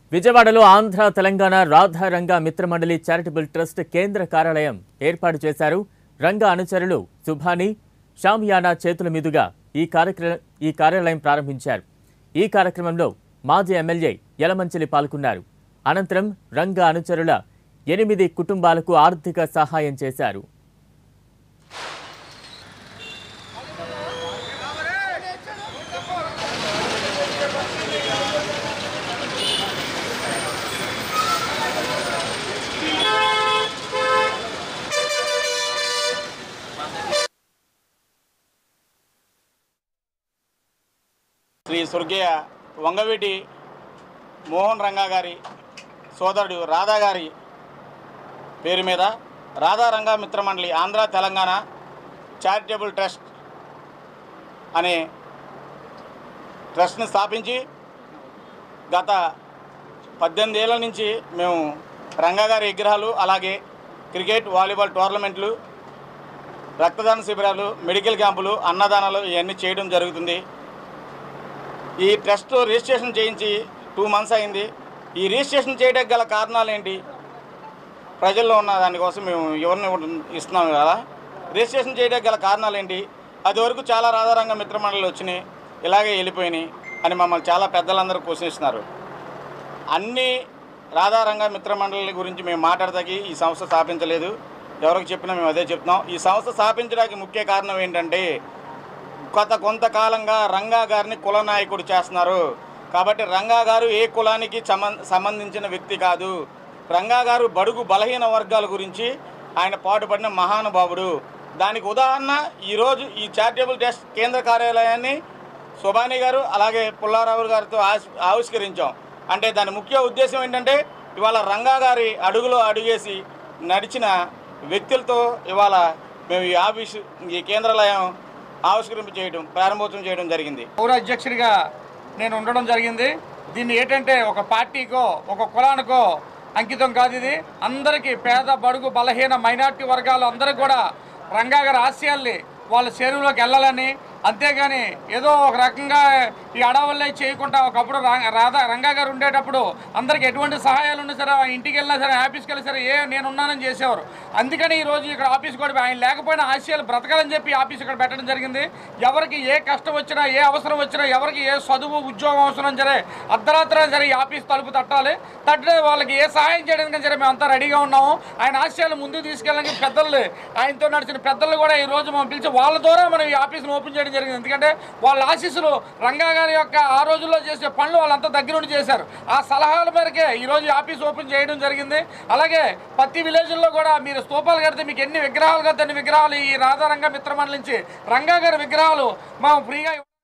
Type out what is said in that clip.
విజయవాడలో Andhra Telangana Radha Ranga Mitramandali charitable trust కేంద్ర కార్యాలయం ఏర్పాటు చేశారు రంగా అనుచరులు సుభాని షామియానా చేతుల మీదుగా ఈ కార్యక్రమ ఈ కార్యాలయం ప్రారంభించారు ఈ కార్యక్రమంలో మాజీ ఎమ్మెల్యే యలమంచిలి పాల్గొన్నారు అనంతరం రంగా అనుచరుల ఎనిమిది కుటుంబాలకు ఆర్థిక సహాయం చేశారు శ్రీ స్వర్గీయ వంగవీటి మోహన్ రంగా గారి సోదరుడు రాధా గారి పేరు మీద రాధా రంగా మిత్రమండలి ఆంధ్ర తెలంగాణ చారిటబుల్ ట్రస్ట్ అనే ట్రస్ట్ని స్థాపించి గత పద్దెనిమిది ఏళ్ళ నుంచి మేము రంగా గారి విగ్రహాలు అలాగే క్రికెట్ వాలీబాల్ టోర్నమెంట్లు రక్తదాన శిబిరాలు మెడికల్ క్యాంపులు అన్నదానాలు ఇవన్నీ చేయడం జరుగుతుంది ఈ ట్రస్ట్ రిజిస్ట్రేషన్ చేయించి టూ మంత్స్ అయింది ఈ రిజిస్ట్రేషన్ చేయడానికి గల కారణాలు ఏంటి ప్రజల్లో ఉన్న దానికోసం మేము ఎవరిని ఇస్తున్నాం కదా రిజిస్ట్రేషన్ చేయడానికి గల కారణాలు ఏంటి అది వరకు చాలా రాధారంగ మిత్రమండలి వచ్చినాయి ఇలాగే వెళ్ళిపోయినాయి అని మమ్మల్ని చాలా పెద్దలందరూ క్వశ్చనిస్తున్నారు అన్ని రాధారంగ మిత్రమండలి గురించి మేము మాట్లాడదాకి ఈ సంస్థ స్థాపించలేదు ఎవరికి చెప్పినా మేము అదే చెప్తున్నాం ఈ సంస్థ స్థాపించడానికి ముఖ్య కారణం ఏంటంటే గత కొంతకాలంగా రంగా గారిని కుల నాయకుడు చేస్తున్నారు కాబట్టి రంగా గారు ఏ కులానికి సంబం- సంబంధించిన వ్యక్తి కాదు రంగా గారు బడుగు బలహీన వర్గాల గురించి ఆయన పాటుపడిన మహానుభావుడు దానికి ఉదాహరణ ఈరోజు ఈ చారిటబుల్ ట్రస్ట్ కేంద్ర కార్యాలయాన్ని సుబాని గారు అలాగే పుల్లారావు గారితో ఆవిష్- ఆవిష్కరించాం అంటే దాని ముఖ్య ఉద్దేశం ఏంటంటే ఇవాళ రంగా గారి అడుగులో అడుగేసి నడిచిన వ్యక్తులతో ఇవాళ మేము ఈ ఆఫీసు ఈ కేంద్రాలయం ఆవిష్కరింప చేయడం ప్రారంభోత్సవం చేయడం జరిగింది పౌర అధ్యక్షుడిగా నేను ఉండడం జరిగింది దీన్ని ఏంటంటే ఒక పార్టీకో ఒక కులానికో అంకితం కాదు ఇది అందరికీ పేద బడుగు బలహీన మైనార్టీ వర్గాలు అందరికీ కూడా రంగా గారి ఆశయాల్ని వాళ్ళ చెరువులోకి వెళ్ళాలని అంతేగాని ఏదో ఒక రకంగా ఈ అడవుల్లో చేయకుండా ఒకప్పుడు రా- రాధా రంగా గారు ఉండేటప్పుడు అందరికి ఎటువంటి సహాయాలు ఉన్నా సరే ఆ ఇంటికి వెళ్ళినా సరే ఆఫీస్కి వెళ్ళినా సరే ఏ నేను ఉన్నానని చేసేవారు అందుకని ఈ రోజు ఇక్కడ ఆఫీస్ కూడా ఆయన లేకపోయినా ఆశయాలు బ్రతకాలని చెప్పి ఆఫీస్ ఇక్కడ పెట్టడం జరిగింది ఎవరికి ఏ కష్టం వచ్చినా ఏ అవసరం వచ్చినా ఎవరికి ఏ చదువు ఉద్యోగం అవసరం సరే అర్ధరాత్రి సరే ఈ ఆఫీస్ తలుపు తట్టాలి తట్టితే వాళ్ళకి ఏ సహాయం చేయడానికి సరే మేము అంతా రెడీగా ఉన్నాము ఆయన ఆశయాలు ముందుకు తీసుకెళ్ళడానికి పెద్దలు ఆయనతో నడిచిన పెద్దలు కూడా ఈ రోజు మనం పిలిచి వాళ్ళ ద్వారా మనం ఈ ఆఫీస్ను ఓపెన్ చేయడం జరిగింది ఎందుకంటే వాళ్ళ ఆశీస్సులు రంగా గారి యొక్క ఆ రోజుల్లో చేసే పనులు వాళ్ళంతా దగ్గర నుండి చేశారు ఆ సలహాల మేరకే ఈ రోజు ఈ ఆఫీస్ ఓపెన్ చేయడం జరిగింది అలాగే ప్రతి విలేజ్లో కూడా మీరు స్తూపాలు కడితే మీకు ఎన్ని విగ్రహాలు కడితే అన్ని విగ్రహాలు ఈ రాధారంగ మిత్రమండలి నుంచి రంగా గారి విగ్రహాలు మనం ఫ్రీగా ఇవ్వ-